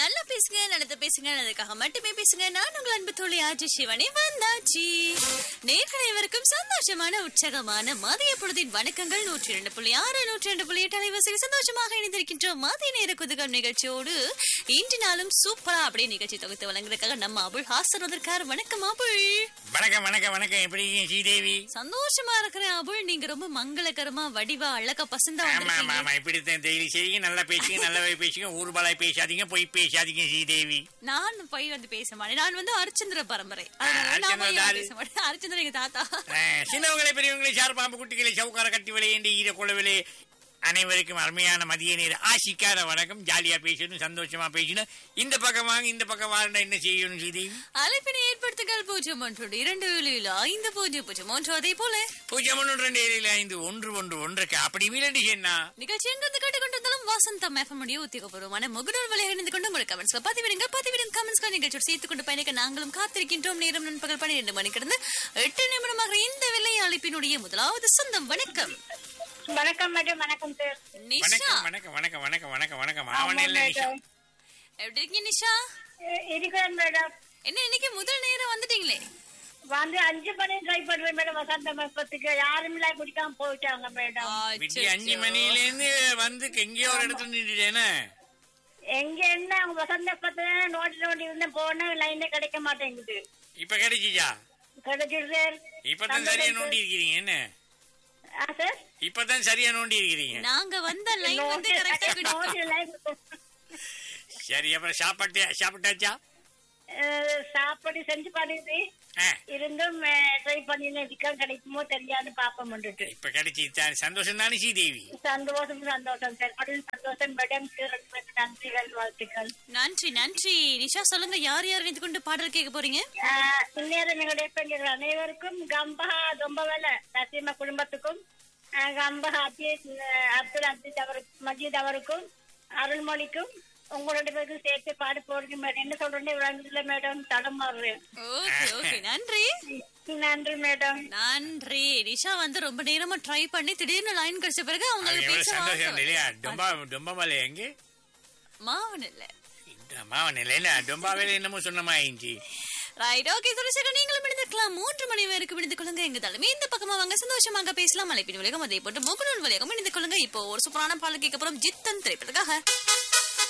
நல்லா பேசுங்க நல்லத பேசுங்க அதுக்காக மட்டுமே பேசுங்க நான் உங்கள் அன்பு தோழி ஆட்சி சிவனி வந்தாச்சு நேர்கள் அனைவருக்கும் சந்தோஷமான உற்சாகமான மதிய பொழுதின் வணக்கங்கள் நூற்றி இரண்டு புள்ளி ஆறு நூற்றி இரண்டு புள்ளி எட்டு அலைவரிசையில் சந்தோஷமாக இணைந்திருக்கின்றோம் மதிய நேர குதுகம் நிகழ்ச்சியோடு இன்று நாளும் சூப்பரா அப்படியே நிகழ்ச்சி தொகுத்து வழங்குறதுக்காக நம்ம அபுல் ஹாசன் வந்திருக்காரு வணக்கம் அபுல் வணக்கம் வணக்கம் வணக்கம் எப்படி இருக்கீங்க ஸ்ரீதேவி சந்தோஷமா இருக்கிறேன் அபுல் நீங்க ரொம்ப மங்களகரமா வடிவா அழகா பசந்தா ஆமா ஆமா வந்திருக்கீங்க ஆமா இப்படித்தான் டெய்லி செய்யுங்க நல்லா பேசுங்க நல்லாவே பேசுங்க ஊர்வலாய் பேசாதீங்க போய் பேசாதீங்க ஸ்ரீதேவி நான் போய் வந்து பேச மாட்டேன் நான் வந்து அரிச்சந்திர பரம்பரை அதனால நான் அரிச்சந்திர போய் தாரு. பேச மாட்டேன் அரிச்சந்திர எங்க தாத்தா ஆ, சின்னவங்களே பெரியவங்களே சார் பாம்பு குட்டிகளை சவுக்கார கட்டி விளையண்டி ஈர கொள்ளவிலே அனைவருக்கும் அருமையான மதிய நேர ஆசிக்கார வணக்கம் ஜாலியா பேசணும் சந்தோஷமா பேசணும் இந்த பக்கம் வாங்க இந்த பக்கம் வாங்க என்ன செய்யணும் ஸ்ரீதேவி அழைப்பினை ஏற்படுத்துங்கள் பூஜ்ஜியம் ஒன்று இரண்டு ஏழு ஐந்து பூஜ்ஜியம் பூஜ்ஜியம் ஒன்று அதே போல பூஜ்ஜியம் ஒன்று ரெண்டு ஏழு ஐந்து ஒன்று ஒன்று ஒன்றுக்கு அப்படி மீறண்டி என்ன நிகழ்ச்சி எங்கிருந்து கேட்டுக்கொண்டிருந்தாலும் வாசந்தம் எஃப்எம் உடைய உத்தியோகபூர்வமான முகநூல் வழியாக இணைந்து கொண்டு உங்கள் கமெண்ட்ஸ்ல பதிவிடுங்க பதிவிடுங்க கமெண்ட்ஸ்ல நிகழ்ச்சியோடு சேர்த்துக் கொண்டு பயணிக்க நாங்களும் காத்திருக்கின்றோம் நேரம் நண்பகல் பன்னிரண்டு மணி கிடந்து எட்டு நிமிடமாக இந்த வெள்ளை அழைப்பினுடைய முதலாவது சொந்தம் வணக்கம் வணக்கம் மேடம் வணக்கம் சார் நிஷா வணக்கம் வணக்கம் வணக்கம் வணக்கம் வணக்கம் வணக்கம் ஆமா அவன் இல்ல நிஷா மேடம் எப்படி இருக்கீங்க நிஷா இ- இருக்கிறேன் மேடம் என்ன இன்னைக்கு முதல் நேரம் வந்துட்டீங்களே வந்து அஞ்சு மணி ட்ரை பண்றேன் மேடம் வசந்த மப்பத்துக்கு யாரும் இல்ல குடிக்காம போயிட்டாங்க மேடம் விட்டி அஞ்சு மணில இருந்து வந்து எங்கேயோ ஒரு இடத்துல நின்றுட்டேனே எங்க என்ன அவங்க வசந்த பத்து நோட்டி நோட்டி இருந்தேன் போன லைனே கிடைக்க மாட்டேங்குது இப்ப கிடைச்சிச்சா கிடைச்சிரு சார் இப்பதான் சரியா நோண்டி இருக்கிறீங்க என்ன ஆ, சார் இப்பதான் சரியா நோண்டி இருக்கிறீங்க நாங்க வந்த லைன் வந்து கரெக்டா கிடைக்கும் நோட்டி லைன் சரி அப்புறம் சாப்பாட்டு சாப்பிட்டாச்சா சாப்பாடு செஞ்சு பண்ணிட்டு ஆ, இருந்தும் ட்ரை பண்ணினேன் சிக்கன் கிடைக்குமோ தெரியாது பாப்போம் வந்துட்டு இப்ப கிடைச்சி சந்தோஷம் தானே ஸ்ரீதேவி சந்தோஷம் சந்தோஷம் சார் கடல் சந்தோஷம் மேடம் நன்றிகள் வாழ்த்துக்கள் நன்றி நன்றி நிஷா சொல்லுங்க யார் யார் இணைந்து கொண்டு பாடல் கேட்க போறீங்க ஆஹ் இந்நேரம் எங்களுடைய பெண்கள் அனைவருக்கும் கம்பஹா தொம்பவேல நசீம குடும்பத்துக்கும் ஆஹ் கம்பஹா அஜீத் ஆஹ் அப்துல் அஜீத் அவருக்கு மஜீத் அவருக்கும் அருள்மொழிக்கும் உங்களுடைய பேருக்கும் சேர்த்து பாடு போறீங்க மேடம் என்ன சொல்றேன்னு விளங்குதுல மேடம் தடமாறுறேன் ஓகே ஓகே நன்றி நன்றி மேடம் நன்றி நிஷா வந்து ரொம்ப நேரமா ட்ரை பண்ணி திடீர்னு லைன் கிடைச்ச பிறகு அது அவங்க எவ்வளவு பேச சந்தோஷம் இல்லையா டொம்பா டொம்பாமலை எங்க மாவன் இல்ல மாவன் இல்லையா டொம்பாவேல என்னமோ சொன்னமா ஆயிடுச்சு ரைட் ஓகே துளசிகா நீங்களும் இணைந்திருக்கலாம் மூன்று மணி வரைக்கும் இணைந்து கொள்ளுங்க எங்க தலைமை இந்த பக்கமா வாங்க சந்தோஷமாக பேசலாம் அழைப்பின் வழியாக அதே போட்டு முகநூல் வழியாக இணைந்து கொள்ளுங்க இப்போ ஒரு சூப்பரான பாடல் கேட்க போறோம் ஜித்தன் திரைப்பதற்காக